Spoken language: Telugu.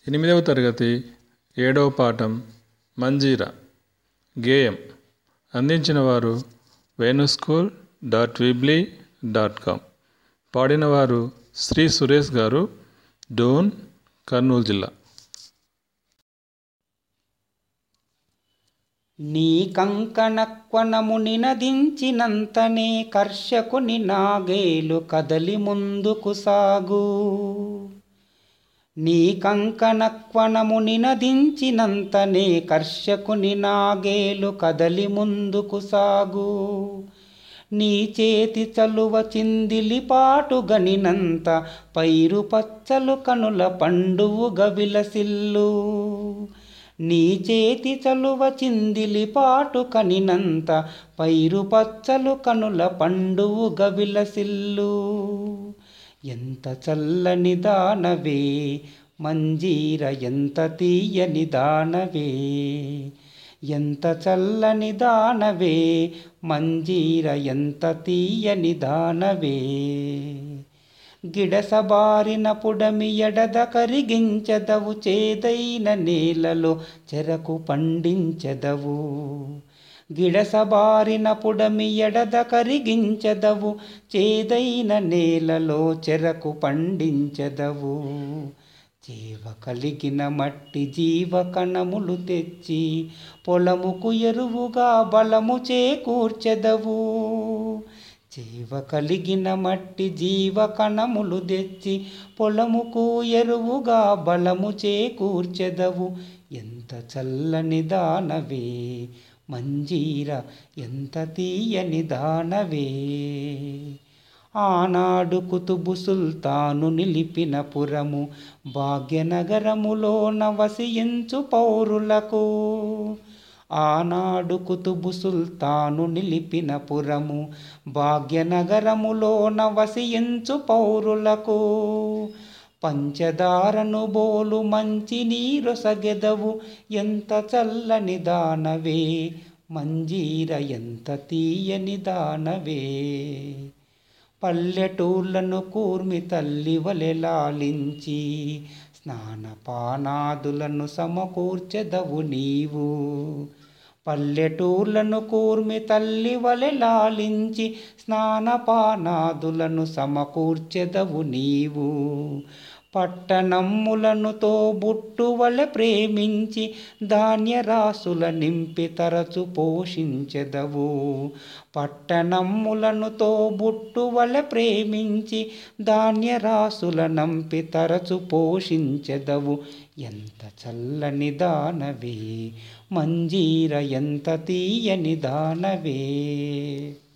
ఎనిమిదవ తరగతి ఏడవ పాఠం మంజీరా గేయం అందించిన వారు Venu school dot weebly dot com పాడినవారు శ్రీ సురేష్ గారు డోన్ కర్నూలు జిల్లా నీ కంకణక్వనము నినదించినంతనే కర్షకుని నాగేలు కదలి ముందుకు సాగు నీ కంకణక్వనము నినదించినంతనే కర్షకుని నాగేలు కదలి ముందుకు సాగు నీ చేతి చలువ చిందిలి పాటు గనినంత పైరు పచ్చలు కనుల పండువు గవిలసిల్లు నీ చేతి చలువ చిందిలి పాటు కనినంత పైరు పచ్చలు కనుల పండువు గవిలసిల్లు ఎంత చల్లని దానవే మంజీర ఎంత తీయని దానవే ఎంత చల్లని దానవే మంజీర ఎంత తీయని దానవే గిడసబారిన పుడమి ఎడద కరిగించదవు చేదైన నేలలో చెరకు పండించెదవు గిడసబారిన పుడమి ఎడద కరిగించదవు చేదైన నేలలో చెరకు పండించెదవు జీవ కలిగిన మట్టి జీవ కణములు తెచ్చి పొలముకు ఎరువుగా బలము చేకూర్చెదవు జీవ కలిగిన మట్టి జీవ కణములు తెచ్చి పొలముకు ఎరువుగా బలము చేకూర్చెదవు ఎంత చల్లని దానవే మంజీర ఎంత తీయని దానవే ఆనాడు కుతుబు సుల్తాను నిలిపిన పురము భాగ్యనగరములో నవసించు పౌరులకు ఆనాడు కుతుబు సుల్తాను నిలిపిన పురము భాగ్యనగరములో నవసించు పౌరులకు పంచదారను బోలు మంచి నీరొసగెదవు ఎంత చల్లని దానవే మంజీర ఎంత తీయని దానవే పల్లెటూర్లను కూర్మి తల్లి వలె లాలించి స్నానపానాదులను సమకూర్చెదవు నీవు పల్లెటూర్లను కూర్మి తల్లి వలె లాలించి స్నానపానాదులను సమకూర్చెదవు నీవు పట్టణమ్ములను తో బుట్టువలె ప్రేమించి ధాన్యరాసుల నింపి తరచు పోషించెదవు పట్టణమ్ములను తో బుట్టువలె ప్రేమించి ధాన్యరాసుల నంపి తరచు పోషించెదవు ఎంత చల్లని దానవే మంజీర ఎంత తీయని దానవే